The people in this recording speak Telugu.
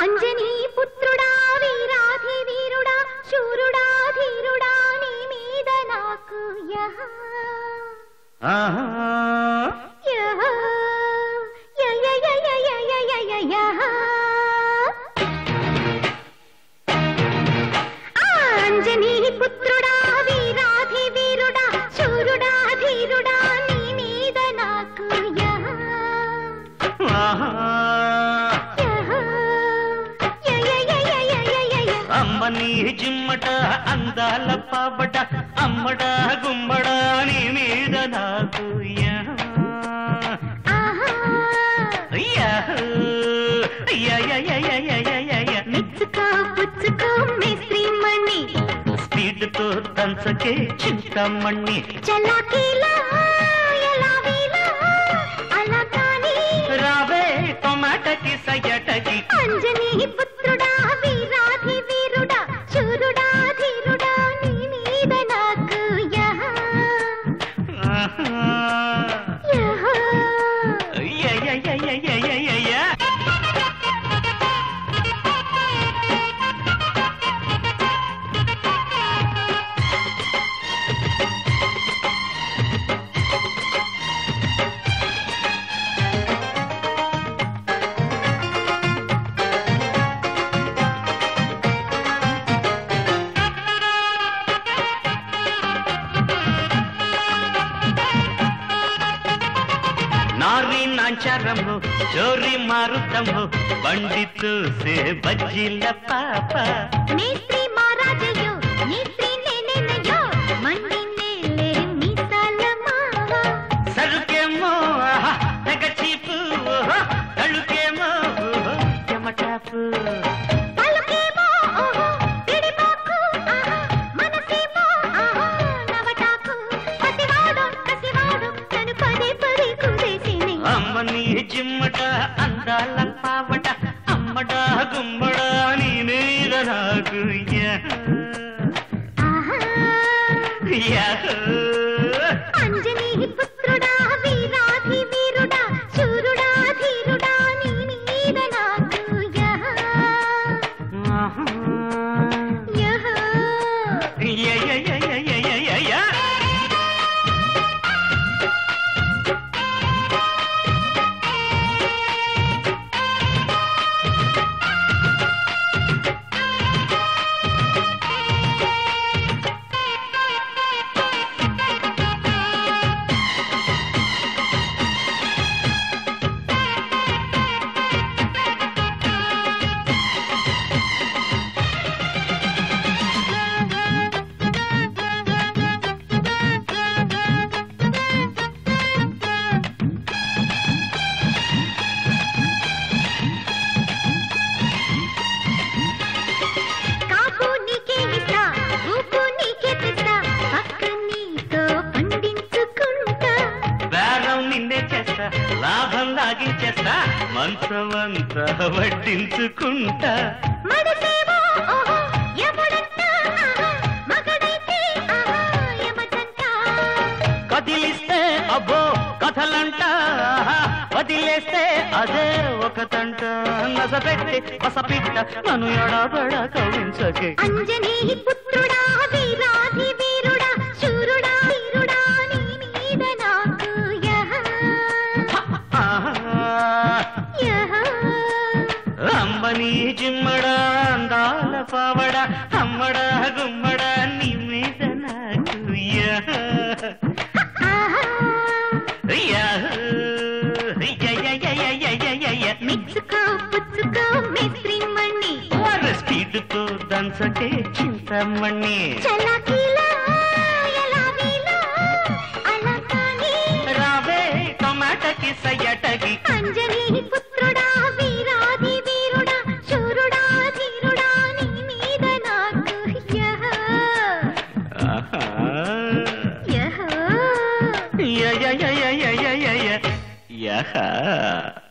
అంజనీ పుత్రుడా వీరాధి వీరుడా శూరుడా ధీరుడా నీ మీద నాకు యహ ఆహా యహ య య య య య య య య యహ ఆ అంజనీ పుత్రుడా వీరాధి వీరుడా శూరుడా ధీరుడా నీ మీద నాకు యహ ఆహా యహ య య య య య య య య అమ్మ నీ జిమ్మట అందాల పాపట అమ్మడ గుమ్మడ నీ మీద నాకు యా. ఆహా యాహూ. యా, యా, యా, యా, యా, యా, యా, యా. మెచ్చుకో పుచ్చుకో మేస్త్రి మణి స్పీడ్తో దంచకే చింతమణి చలాకీలా ఎలా వీలా అలా కానీ రావే టొమాటకి సయటకి అంజనీ పుత్రుడా వీరాధి వీరుడా శూరుడా ధీరుడా నీ మీద నాకు యహ ఆహా. యహ యా, యా, యా, యా, యా, యా, యా, యా. నారి నాంచారము జోరి మారుతము బండి చూసే బజ్జీల పాప మేస్త్రి మారాజయ్యో నేత్రి నేనేనయ్యో మండి నేలే మీసాల మావా సరుకేమో ఆహా, తెగ చీపు ఓహో, తళుకేమో ఓహో, చెమటాపు పలుకేమో ఓహో పిడిపాకు ఆహా మనసేమో ఆహా నవటాకు పసివాడు కసివాడు తను పదే పదే కుదేసిని అమ్మ నీ జిమ్మట అందాల పావట అమ్మడ గుమ్మడ నీ మీద నాకు యా. ఆహా యాహూ. అంజనీ పుత్రుడా వీరాధి వీరుడా శూరుడా ధీరుడా నీ మీద నాకు యహ ఆహా. యహ యా, యా, యా, యా, యా, యా, యా, యా. కాపు నీకే ఇస్తా ఊపు నీకే తెస్తా పక్క నీతో పండించుకుంటా బేరం నిన్నే చేస్తా లాభం లాగించేస్తా మంచమంతా వడ్డించుకుంటా మడసేవో ఓహో యముడంట ఆహా మగడైతే ఆహా యమదంట కదిలిస్తే అబ్బో కథలంట ఆహా, వదిలేస్తే అదే ఒక తంట నసపెట్టి పసపిట్ట నన్ను ఎడబెడ కవించకే అంజనీ పుత్రుడా వీరాధి వీరుడా శూరుడా వీరుడా నీ మీద నాకు యహ ఆహా, యహ అమ్మని జిమ్మడా అందాల పావడ అమ్మడ గుమ్మడ నీ మీద నాకు యా. ఆహా యాహూ. యా, యా, యా, యా, యా, యా, యా, యా. మెచ్చుకో పుచ్చుకో మేస్త్రి మణి వారి స్పీడ్తో దంచకే చింతమణి చలాకీలా ఎలా వీలా అలా కానీ రావే టమాటకి సయ్యటకి అంజనీ పుత్రుడా వీరాధి వీరుడా శూరుడా ధీరుడా నీ మీద నాకు యహ ఆహా. యహ యా, యా, యా, యా, యా, యా, యా, యా. యహ.